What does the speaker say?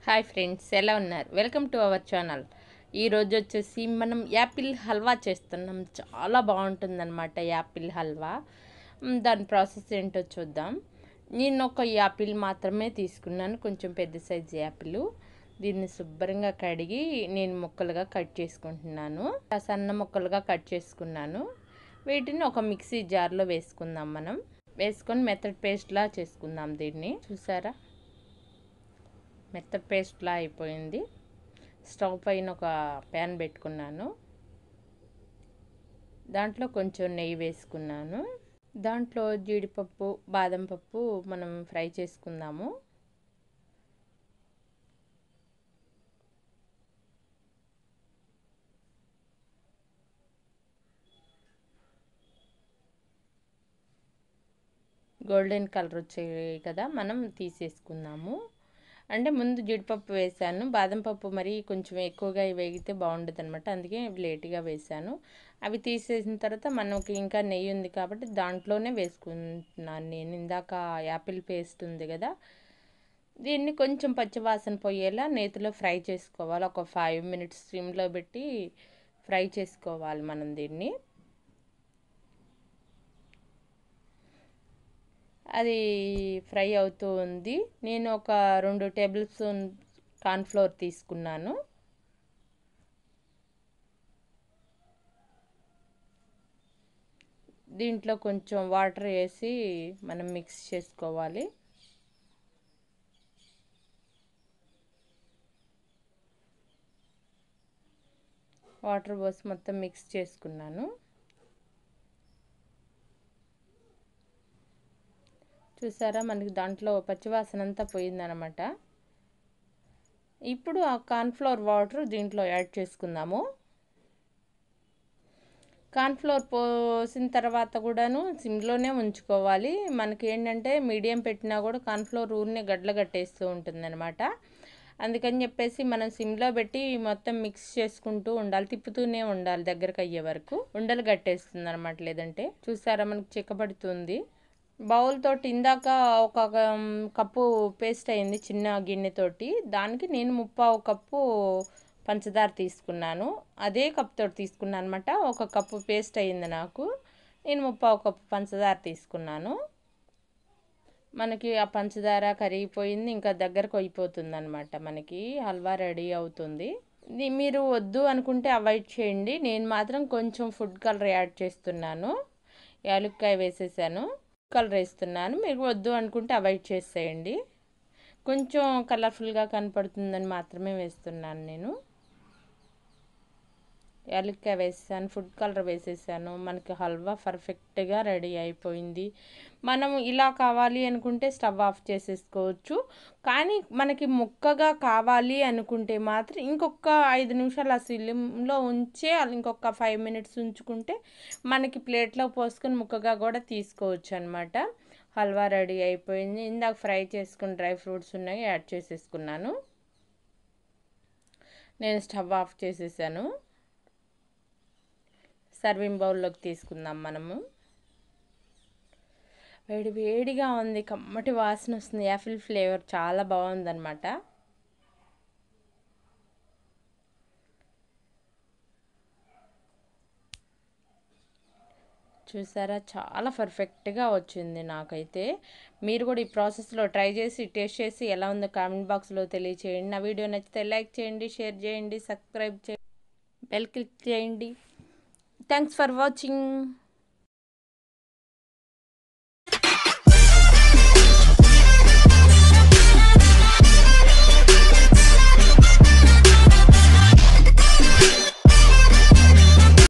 hi friends ఎలా ఉన్నారు welcome to our channel ఈరోజు వచ్చేసి మనం యాపిల్ హల్వా చేస్తున్నాం చాలా బాగుంటుందన్నమాట యాపిల్ హల్వా మ్, దాని ప్రాసెస్ ఏంటో చూద్దాం నేను ఒక యాపిల్ మాత్రమే తీసుకున్నాను కొంచెం పెద్ద సైజు యాపిల్ దీన్ని శుభ్రంగా కడిగి నేను ముక్కలుగా కట్ చేసుకుంటున్నాను ఆ సన్న ముక్కలుగా కట్ చేసుకున్నాను వీటిని ఒక మిక్సీ జార్లో వేసుకుందాం మనం వేసుకొని మెత్తడ్ పేస్ట్లా చేసుకుందాం దీన్ని చూసారా మెత్తడ్ పేస్ట్లా అయిపోయింది స్టవ్ పైన ఒక ప్యాన్ పెట్టుకున్నాను దాంట్లో కొంచెం నెయ్యి వేసుకున్నాను దాంట్లో జీడిపప్పు బాదం పప్పు మనం ఫ్రై చేసుకుందాము గోల్డెన్ కలర్ వచ్చాయి కదా మనం తీసేసుకుందాము అంటే ముందు జీడిపప్పు వేసాను బాదం పప్పు మరి కొంచెం ఎక్కువగా వేగితే బాగుండదు అనమాట అందుకే లేట్గా వేసాను అవి తీసేసిన తర్వాత మనకి ఇంకా నెయ్యి ఉంది కాబట్టి దాంట్లోనే వేసుకుంటున్నాను నేను ఇందాక యాపిల్ పేస్ట్ ఉంది కదా దీన్ని కొంచెం పచ్చివాసన పోయేలా నేతిలో ఫ్రై చేసుకోవాలి ఒక ఫైవ్ మినిట్స్ స్టిమ్లో పెట్టి ఫ్రై చేసుకోవాలి మనం దీన్ని అది ఫ్రై అవుతూ ఉంది నేను ఒక రెండు టేబుల్ స్పూన్ కార్న్ఫ్లోర్ తీసుకున్నాను దీంట్లో కొంచెం వాటర్ వేసి మనం మిక్స్ చేసుకోవాలి వాటర్ పోసి మొత్తం మిక్స్ చేసుకున్నాను చూసారా మనకి దాంట్లో పచ్చివాసన అంతా పోయిందనమాట ఇప్పుడు ఆ కార్న్ఫ్లవర్ వాటర్ దీంట్లో యాడ్ చేసుకుందాము కార్న్ఫ్లవర్ పోసిన తర్వాత కూడాను సిమ్లోనే ఉంచుకోవాలి మనకి ఏంటంటే మీడియం పెట్టినా కూడా కార్న్ఫ్లవర్ ఊరినే గడ్ల కట్టేస్తూ ఉంటుందన్నమాట అందుకని చెప్పేసి మనం సిమ్లో పెట్టి మొత్తం మిక్స్ చేసుకుంటూ ఉండాలి తిప్పుతూనే ఉండాలి దగ్గరకు అయ్యే వరకు ఉండలు కట్టేస్తుంది అనమాట లేదంటే చూసారా మనకి చిక్కబడుతుంది బౌల్ తోటి ఇందాక ఒక కప్పు పేస్ట్ అయింది చిన్న గిన్నెతోటి దానికి నేను ముప్పావు కప్పు పంచదార తీసుకున్నాను అదే కప్ తోటి తీసుకున్నాను అనమాట ఒక కప్పు పేస్ట్ అయింది నాకు నేను ముప్పావు కప్పు పంచదార తీసుకున్నాను మనకి ఆ పంచదార కరిగిపోయింది ఇంకా దగ్గరకు అయిపోతుంది అనమాట మనకి హల్వా రెడీ అవుతుంది మీరు వద్దు అనుకుంటే అవాయిడ్ చేయండి నేను మాత్రం కొంచెం ఫుడ్ కలర్ యాడ్ చేస్తున్నాను యాలుక్కాయ వేసేసాను కలర్ వేస్తున్నాను మీరు వద్దు అనుకుంటే అవాయిడ్ చేసేయండి కొంచెం కలర్ఫుల్గా కనపడుతుందని మాత్రమే వేస్తున్నాను నేను యాలక్కాయ వేసాను ఫుడ్ కలర్ వేసేసాను మనకి హల్వా పర్ఫెక్ట్గా రెడీ అయిపోయింది మనం ఇలా కావాలి అనుకుంటే స్టవ్ ఆఫ్ చేసేసుకోవచ్చు కానీ మనకి ముక్కగా కావాలి అనుకుంటే మాత్రం ఇంకొక ఐదు నిమిషాలు ఆ సిలింలో ఉంచే ఇంకొక ఫైవ్ మినిట్స్ ఉంచుకుంటే మనకి ప్లేట్లో పోసుకొని ముక్కగా కూడా తీసుకోవచ్చు అనమాట హల్వా రెడీ అయిపోయింది ఇందాక ఫ్రై చేసుకుని డ్రై ఫ్రూట్స్ ఉన్నాయి యాడ్ చేసేసుకున్నాను నేను స్టవ్ ఆఫ్ చేసేసాను సర్వింగ్ బౌల్లోకి తీసుకుందాం మనము వేడి వేడిగా ఉంది కమ్మటి వాసన వస్తుంది యాపిల్ ఫ్లేవర్ చాలా బాగుందన్నమాట చూసారా చాలా పర్ఫెక్ట్గా వచ్చింది నాకైతే మీరు కూడా ఈ ప్రాసెస్లో ట్రై చేసి టేస్ట్ చేసి ఎలా ఉందో కామెంట్ బాక్స్లో తెలియచేయండి నా వీడియో నచ్చితే లైక్ చేయండి షేర్ చేయండి సబ్స్క్రైబ్ చేయండి బెల్ క్లిక్ చేయండి థ్యాంక్స్ ఫర్ వాచింగ్